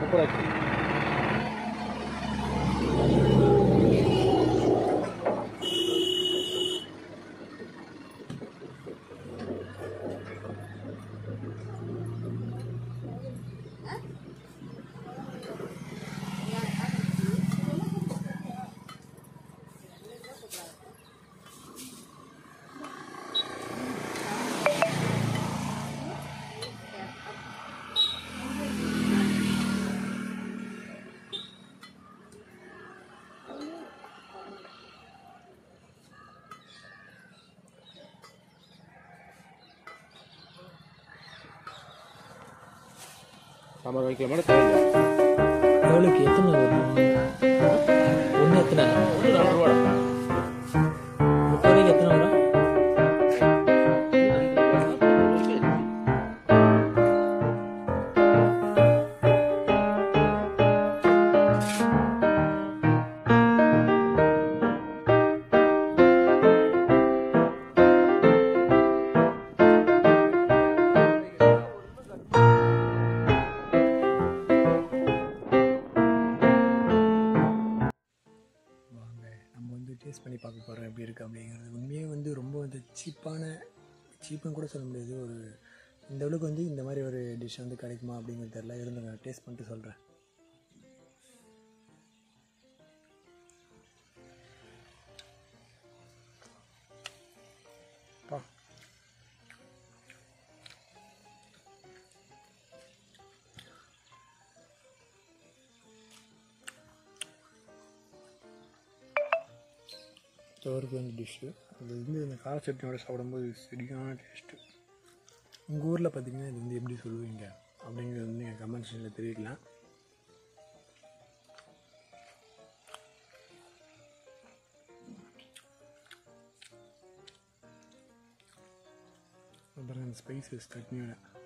சூப்பராக இருக்கு சாம்பார் வைக்கிற மாதிரி தேவை எவ்வளோக்கு எத்தனை வரும் ஒன்று எத்தனை ஒன்று நாலு ரூபா முப்பது ரூபாய்க்கு எத்தனை வரும் வாங்க நம்ம வந்து டேஸ்ட் பண்ணி பார்க்க போகிறோம் எப்படி இருக்குது அப்படிங்கிறது உண்மையே வந்து ரொம்ப வந்து சீப்பான சீப்புன்னு கூட சொல்ல முடியாது ஒரு இந்த அளவுக்கு வந்து இந்த மாதிரி ஒரு டிஷ் வந்து கிடைக்குமா அப்படிங்கிறது தெரியல இருந்துங்க டேஸ்ட் பண்ணிட்டு சொல்கிறேன் பா சோறுக்கு வந்து டிஷ்ஷு அது வந்து இந்த கார சட்னியோட சாப்பிடும்போது சரியான டேஸ்ட்டு உங்கள் ஊரில் பார்த்தீங்கன்னா இது வந்து எப்படி சொல்லுவீங்க அப்படிங்கிறது வந்து எங்கள் கமெண்ட் செக்ஷனில் தெரிவிக்கலாம் அப்புறம் அந்த ஸ்பைசஸ் சட்னியோட